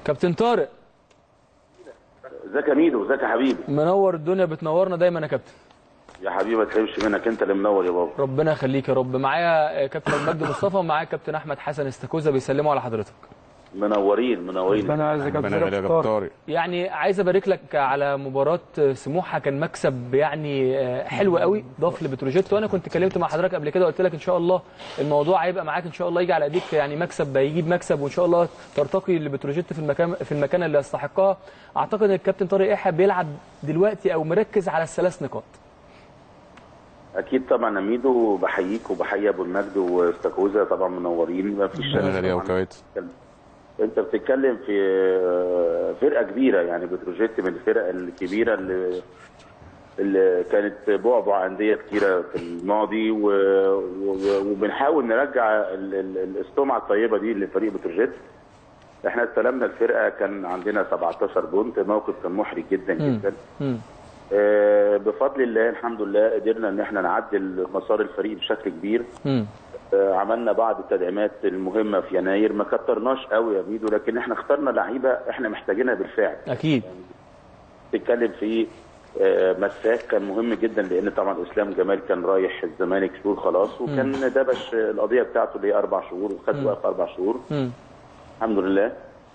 كابتن طارق ازيك يا ميدو ازيك يا حبيبي منور الدنيا بتنورنا دايما يا كابتن يا حبيبي ما تحرمش منك انت اللي منور يا بابا ربنا يخليك يا رب معايا كابتن مجدي مصطفى ومعايا كابتن احمد حسن استاكوزا بيسلموا على حضرتك منورين منورين ربنا يعزك يا ربنا يخليك يا كابتن كابتن طارق طارق يعني عايز ابارك لك على مباراه سموحه كان مكسب يعني آه، حلو قوي ضاف لبتروجيت وانا كنت اتكلمت مع حضرتك قبل كده قلت لك ان شاء الله الموضوع هيبقى معاك ان شاء الله يجي على ايديك يعني مكسب هيجيب مكسب وان شاء الله ترتقي لبتروجيت في المكان في المكان اللي يستحقها اعتقد ان الكابتن طارق يحيى بيلعب دلوقتي او مركز على الثلاث نقاط اكيد طبعا يا ميدو بحييك وبحيي ابو المجد واستاكوزا طبعا منورين ما فيش ربنا يخليك يا طبعاً. وكويت انت بتتكلم في فرقه كبيره يعني بتروجيت من الفرق الكبيره اللي اللي كانت بعبع انديه كتيره في الماضي و... و... وبنحاول نرجع ال... ال... السمعه الطيبه دي لفريق بتروجيت احنا استلمنا الفرقه كان عندنا 17 بونت موقف كان محرج جدا جدا مم. آه، بفضل الله الحمد لله قدرنا ان احنا نعدل مسار الفريق بشكل كبير مم. آه، عملنا بعض التدعيمات المهمه في يناير ما كترناش قوي يا ميدو لكن احنا اخترنا لعيبه احنا محتاجينها بالفعل اكيد تتكلم في آه، مساك كان مهم جدا لان طبعا اسلام جمال كان رايح الزمالك شهور خلاص وكان دبش القضيه بتاعته اللي هي اربع شهور وخد وقف اربع شهور مم. الحمد لله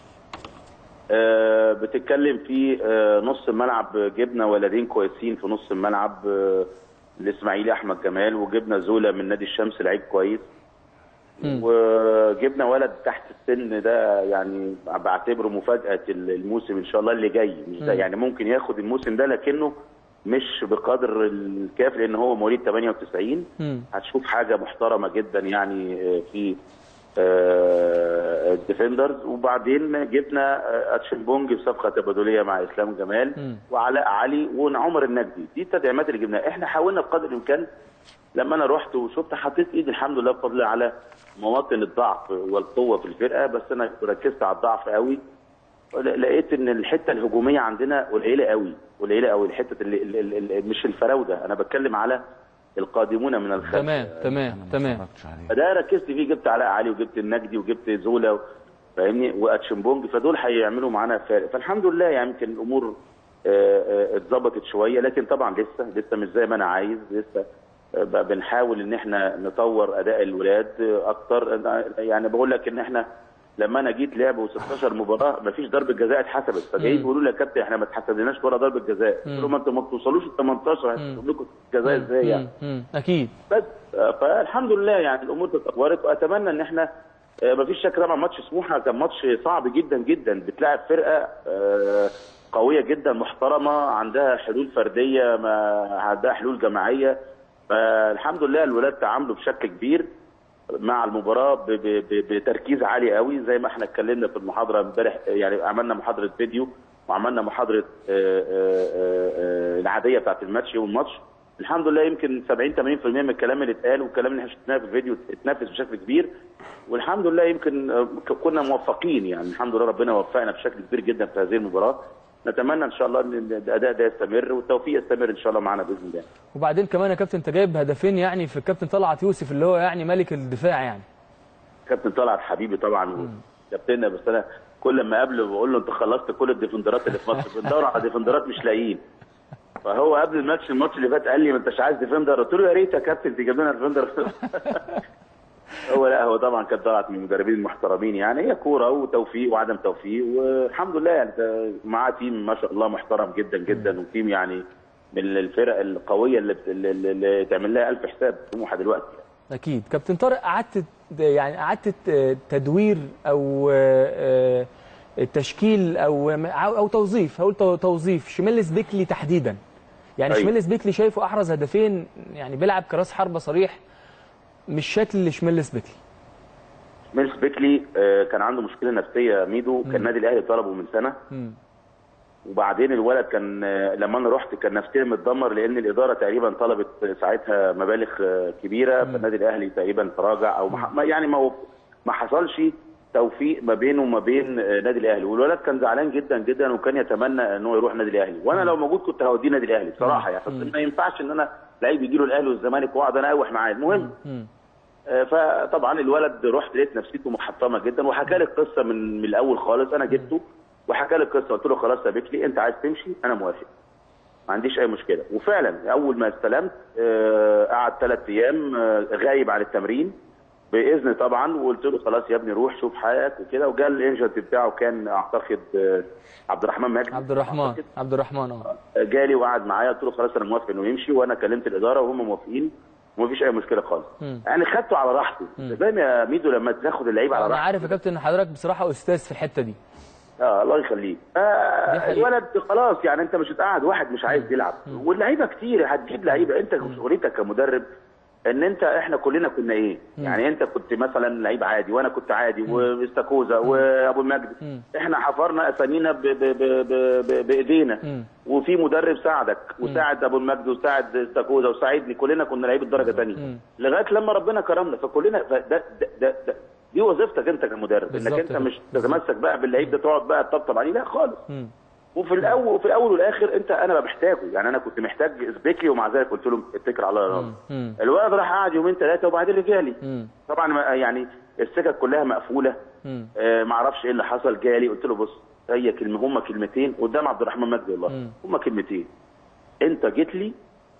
آه، بتتكلم في آه، نص الملعب جبنا ولدين كويسين في نص الملعب آه، الاسماعيلي احمد جمال وجبنا زولا من نادي الشمس لعيب كويس مم. وجبنا ولد تحت السن ده يعني بعتبره مفاجاه الموسم ان شاء الله اللي جاي مش ده مم. يعني ممكن ياخد الموسم ده لكنه مش بقدر الكاف لان هو مواليد 98 مم. هتشوف حاجه محترمه جدا يعني آه، في آه، الديفندرز وبعدين جبنا آه، اتشنبونج بصفقه تبادليه مع اسلام جمال مم. وعلاء علي وعمر النجدي دي التدعيمات اللي جبناها احنا حاولنا بقدر الامكان لما انا رحت وشفت حطيت ايدي الحمد لله بفضل الله على مواطن الضعف والقوه في الفرقه بس انا ركزت على الضعف قوي لقيت ان الحته الهجوميه عندنا قليله قوي قليله قوي الحته اللي اللي- اللي مش الفراوده انا بتكلم على القادمون من الخلف تمام تمام تمام اتفرجتش عليه فده ركزت فيه جبت علاء علي وجبت النجدي وجبت زولا فاهمني واتشمبونج فدول هيعملوا معانا فارق فالحمد لله يعني يمكن الامور آه، آه، اتظبطت شويه لكن طبعا لسه لسه مش زي ما انا عايز لسه آه، بقى بنحاول ان احنا نطور اداء الولاد آه، اكتر أنا- يعني بقول لك ان احنا لما انا جيت لعبوا 16 مباراه مفيش ضربه جزاء اتحسبت فجايين مم. بيقولوا لي يا كابتن احنا ما اتحسبناش ولا ضربه جزاء قلت لهم انتوا ما بتوصلوش ال 18 هتحسب لكم جزاء ازاي يعني مم. مم. اكيد بس آه، فالحمد لله يعني الامور تطورت واتمنى ان احنا آه، مفيش شك طبعا ماتش سموحه كان ماتش صعب جدا جدا بتلاعب فرقه آه، قويه جدا محترمه عندها حلول فرديه ما عندها حلول جماعيه فالحمد لله الولاد تعاملوا بشكل كبير مع المباراه ب- ب- ب- بتركيز عالي قوي زي ما احنا اتكلمنا في المحاضره امبارح يعني عملنا محاضره فيديو وعملنا محاضره آه، آه، آه، آه، العاديه بتاعت الماتش يوم الماتش الحمد لله يمكن 70 80% من الكلام اللي اتقال والكلام اللي احنا شفناه في الفيديو اتنفذ بشكل كبير والحمد لله يمكن آه، كنا موفقين يعني الحمد لله ربنا وفقنا بشكل كبير جدا في هذه المباراه نتمنى ان شاء الله ان الاداء ده يستمر والتوفيق يستمر ان شاء الله معانا باذن الله وبعدين كمان يا كابتن انت جايب هدفين يعني في الكابتن طلعت يوسف اللي هو يعني ملك الدفاع يعني كابتن طلعت حبيبي طبعا وكابتننا بس انا كل ما اقابله بقول له انت خلصت كل الديفندرات اللي في مصر بندور على ديفندرات مش لاقيين فهو قبل الماتش الماتش اللي فات قال لي ما انتش عايز ديفندر قلت له يا ريت يا كابتن تجيب لنا ديفندر هو لا هو طبعا كان طلعت من المدربين المحترمين يعني هي كوره وتوفيق وعدم توفيق والحمد لله يعني ده معاه تيم ما شاء الله محترم جدا جدا وتيم يعني من الفرق القويه اللي, اللي, اللي تعمل لها الف حساب سموحه دلوقتي اكيد كابتن طارق قعدت يعني قعدت تدوير او آه، التشكيل او او توظيف هقول تو- توظيف شميلس بيكلي تحديدا يعني أيوة. شميلس بيكلي شايفه احرز هدفين يعني بيلعب كراس حربه صريح مش شكل شميلس بيكلي ميلس بيكلي آه، كان عنده مشكله نفسيه ميدو كان النادي الاهلي طلبه من سنه مم. وبعدين الولد كان آه، لما انا رحت كان نفسيا متدمر لان الاداره تقريبا طلبت ساعتها مبالغ آه، كبيره فالنادي الاهلي تقريبا تراجع او ما- ما يعني ما هو- ما حصلش توفيق ما بينه وما بين آه، النادي الاهلي والولد كان زعلان جدا جدا وكان يتمنى ان هو يروح النادي الاهلي وانا لو موجود كنت هوديه النادي الاهلي بصراحه يعني أصل ما ينفعش ان انا لعيب يجي له الاهلي والزمالك واقعد انا اقوح معاه المهم مم. آه، فطبعا الولد رحت لقيت نفسيته محطمه جدا وحكى لي القصه من من الاول خالص انا جبته وحكى لي القصه قلت له خلاص يا بكلي انت عايز تمشي انا موافق ما عنديش اي مشكله وفعلا اول ما استلمت آه، قعد ثلاث ايام آه، غايب عن التمرين باذن طبعا وقلت له خلاص يا ابني روح شوف حالك وكده وجا الانجنت بتاعه كان اعتقد آه، عبد الرحمن مجدي عبد الرحمن أعتقد. عبد الرحمن اه جالي وقعد معايا قلت له خلاص انا موافق انه يمشي وانا كلمت الاداره وهم موافقين ومفيش اي مشكله خالص مم. يعني خدته على راحته فاهم يا ميدو لما تاخد اللعيب على انا راحته عارف يا كابتن ان حضرتك بصراحه استاذ في الحته دي اه الله يخليك دي آه حقيقة. الولد خلاص يعني انت مش هتقعد واحد مش عايز يلعب واللعيبه كتير هتجيب لعيبه انت مسؤوليتك كمدرب ان انت احنا كلنا كنا ايه يعني انت كنت مثلا لعيب عادي وانا كنت عادي واستاكوزا وابو المجد احنا حفرنا اسامينا ب- ب- ب- ب- ب- بايدينا مم. وفي مدرب ساعدك وساعد ابو المجد وساعد استاكوزا وساعدني كلنا كنا لعيبه درجه ثانيه لغايه لما ربنا كرمنا فكلنا فده ده ده ده دي وظيفتك انت كمدرب بالظبط انك انت كده. مش تتمسك بقى باللعيب ده تقعد بقى تطبطب عليه لا خالص مم. وفي الاول وفي الاول والاخر انت انا بقى محتاجه يعني انا كنت محتاج سبيكلي ومع ذلك قلت له اتكل على الله مم. الولد راح قعد يومين ثلاثه وبعدين رجع لي مم. طبعا ما- يعني السكك كلها مقفوله مم. آه ما اعرفش ايه اللي حصل جالي قلت له بص هي كلمه هم كلمتين قدام عبد الرحمن مجدي والله مم. هم كلمتين انت جيت لي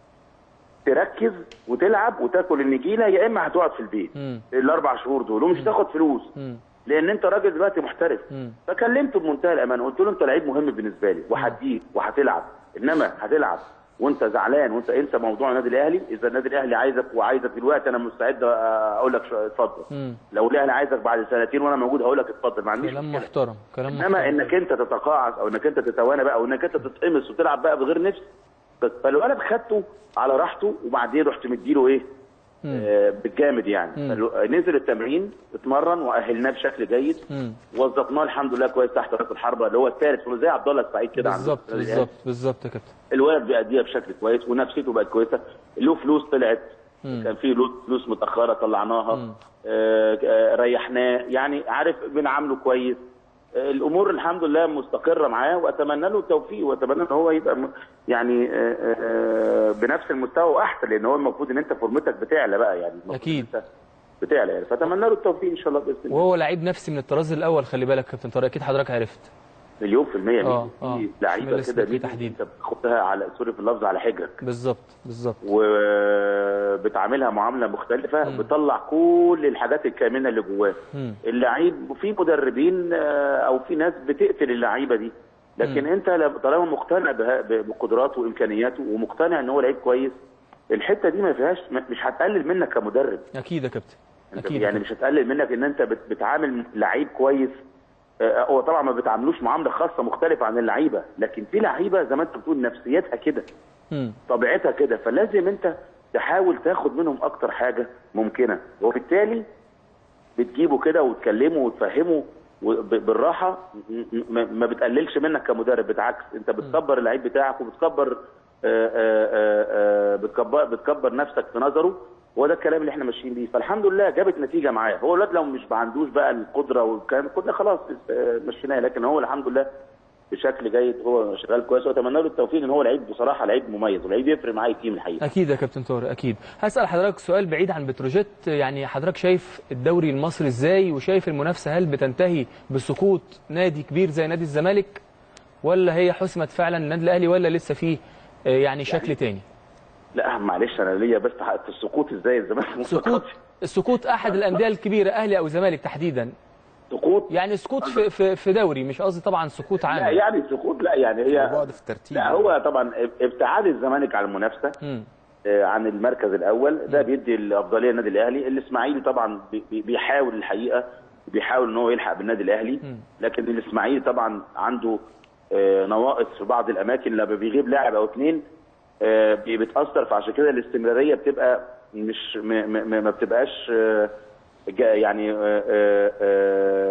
تركز وتلعب وتاكل النجيله يا اما هتقعد في البيت مم. الاربع شهور دول ومش هتاخد فلوس مم. لان انت راجل دلوقتي محترف مم. فكلمته بمنتهى الامان قلت له انت لعيب مهم بالنسبه لي وهديك وهتلعب انما هتلعب وانت زعلان وانت انسى موضوع النادي الاهلي اذا النادي الاهلي عايزك وعايزك دلوقتي انا مستعد اقول لك شو- اتفضل مم. لو الاهلي عايزك بعد سنتين وانا موجود هقول لك اتفضل ما عنديش كلام مشكله محترم كلام محترم انما انك انت تتقاعس او انك انت تتوانى بقى او انك انت تتقمص وتلعب بقى بغير نفس بس فالولد خدته على راحته وبعدين رحت مديله ايه آه بالجامد يعني فالو- نزل التمرين اتمرن واهلناه بشكل جيد مم. وظفناه الحمد لله كويس تحت راس الحربه اللي هو الثالث زي عبد الله السعيد كده عندنا بالظبط في النادي الأهلي. بالظبط بالظبط يا كابتن الولد بيأديها بشكل كويس ونفسيته بقت كويسه له فلوس طلعت كان في له فلوس متاخره طلعناها آه آه ريحناه يعني عارف بنعامله كويس آه الامور الحمد لله مستقره معاه واتمنى له التوفيق واتمنى ان هو يبقى م- يعني آه آه بنفس المستوى واحسن لان هو المفروض ان انت فورمتك بتعلى بقى يعني المفروض أكيد. إن أنت بتعلى يعني فاتمنى له التوفيق ان شاء الله باذن الله وهو لعيب نفسي من الطراز الاول خلي بالك يا كابتن طارق اكيد حضرتك عرفت مليون في المية آه، ميدو. آه. في لعيبه اسمه كده الاسم ميدو تحديداً. انت بتاخدها على سوري في اللفظ على حجرك بالظبط بالظبط وبتعاملها معامله مختلفه بتطلع كل الحاجات الكامنه اللي جواه مم. اللعيب في مدربين آه، او في ناس بتقتل اللعيبه دي لكن انت لو- طالما مقتنع بها- ب- بقدراته وامكانياته ومقتنع ان هو لعيب كويس الحته دي ما فيهاش م- مش هتقلل منك كمدرب اكيد يا كابتن انت اكيد يعني مش هتقلل منك ان انت بت- بتعامل لعيب كويس آه، هو طبعا ما بتعاملوش معامله خاصه مختلفه عن اللعيبه لكن في لعيبه زي ما انت بتقول نفسيتها كده مم. طبيعتها كده فلازم انت تحاول تاخد منهم اكتر حاجه ممكنه وبالتالي بتجيبه كده وتكلمه وتفهمه وب- بالراحه م- م- ما بتقللش منك كمدرب بالعكس انت بتكبر اللعيب بتاعك وبتكبر آه، آه، آه، آه، بتكبر بتكبر نفسك في نظره هو ده الكلام اللي احنا ماشيين بيه فالحمد لله جابت نتيجه معاه هو الواد لو مش ما عندوش بقى القدره والكلام كنا خلاص آه، مشيناه لكن هو الحمد لله بشكل جيد هو شغال كويس واتمنى له التوفيق ان هو لعيب بصراحه لعيب مميز ولعيب يفرق معايا التيم الحقيقه اكيد يا كابتن طارق اكيد هسال حضرتك سؤال بعيد عن بتروجيت يعني حضرتك شايف الدوري المصري ازاي وشايف المنافسه هل بتنتهي بسقوط نادي كبير زي نادي الزمالك ولا هي حسمت فعلا النادي الاهلي ولا لسه فيه آه، يعني شكل تاني لا معلش انا ليا بس حق السقوط ازاي الزمالك ما سقوط سقطش. سقوط احد الانديه الكبيره اهلي او زمالك تحديدا سقوط يعني سقوط في في, في دوري مش قصدي طبعا سقوط لا عام يعني سقوط لا يعني هي بعد في الترتيب لا هو طبعا ابتعاد الزمالك عن المنافسه مم. آه، عن المركز الاول ده بيدي الافضليه للنادي الاهلي الاسماعيلي طبعا بي- بي- بيحاول الحقيقه بيحاول ان هو يلحق بالنادي الاهلي لكن الاسماعيلي طبعا عنده آه، نواقص في بعض الاماكن لما بيغيب لاعب او اثنين بي- بتاثر فعشان كده الاستمراريه بتبقى مش م- م- ما بتبقاش آه، جا- يعني آه، آه،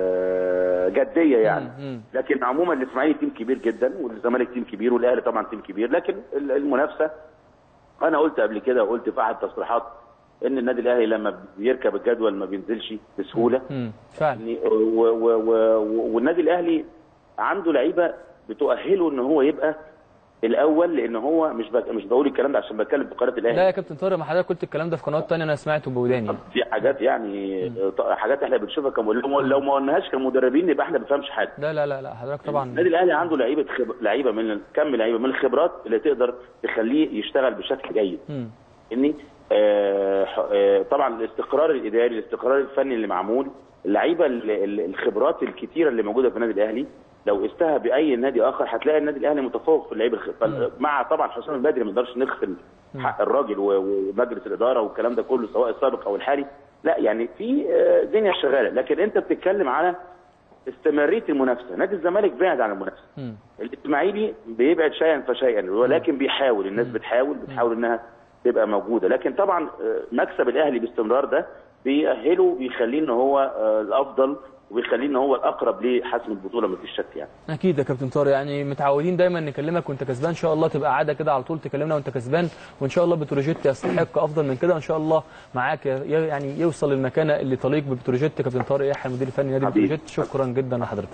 آه، جديه يعني مم. لكن عموما الاسماعيلي تيم كبير جدا والزمالك تيم كبير والاهلي طبعا تيم كبير لكن ال- المنافسه انا قلت قبل كده وقلت في احد التصريحات ان النادي الاهلي لما بيركب الجدول ما بينزلش بسهوله مم. فعلا يعني و- و- و- والنادي الاهلي عنده لعيبه بتؤهله ان هو يبقى الاول لان هو مش بك... مش بقول الكلام ده عشان بتكلم في قناه الاهلي لا يا كابتن طارق ما حضرتك قلت الكلام ده في قنوات تانية انا سمعته بوداني في حاجات يعني ط- حاجات احنا بنشوفها كم... لو لو ما قلناهاش كمدربين يبقى احنا ما بنفهمش حاجه لا لا لا لا حضرتك طبعا النادي الاهلي عنده لعيبه خب... لعيبه من كم لعيبه من الخبرات اللي تقدر تخليه يشتغل بشكل جيد مم. اني آه ح- آه طبعا الاستقرار الاداري الاستقرار الفني اللي معمول اللعيبه ال- ال- الخبرات الكتيره اللي موجوده في النادي الاهلي لو استهى باي نادي اخر هتلاقي النادي الاهلي متفوق في اللعيبه الخ... فال- مع طبعا حسام البدري ما نقدرش نغفل حق الراجل و- ومجلس الاداره والكلام ده كله سواء السابق او الحالي لا يعني في آه، دنيا شغاله لكن انت بتتكلم على استمراريه المنافسه نادي الزمالك بعد عن المنافسه مم. الاسماعيلي بيبعد شيئا فشيئا ولكن بيحاول الناس بتحاول بتحاول انها تبقى موجوده لكن طبعا آه، مكسب الاهلي باستمرار ده بيأهله بيخليه ان هو آه، الافضل وبيخليه ان هو الاقرب لحسم البطوله مفيش شك يعني اكيد يا كابتن طارق يعني متعودين دايما نكلمك وانت كسبان ان شاء الله تبقى عاده كده على طول تكلمنا وانت كسبان وان شاء الله بتروجيت يستحق افضل من كده ان شاء الله معاك ي- يعني يوصل للمكانه اللي تليق ببتروجيت كابتن طارق يحيى المدير الفني نادي حبيبي. بتروجيت شكرا جدا لحضرتك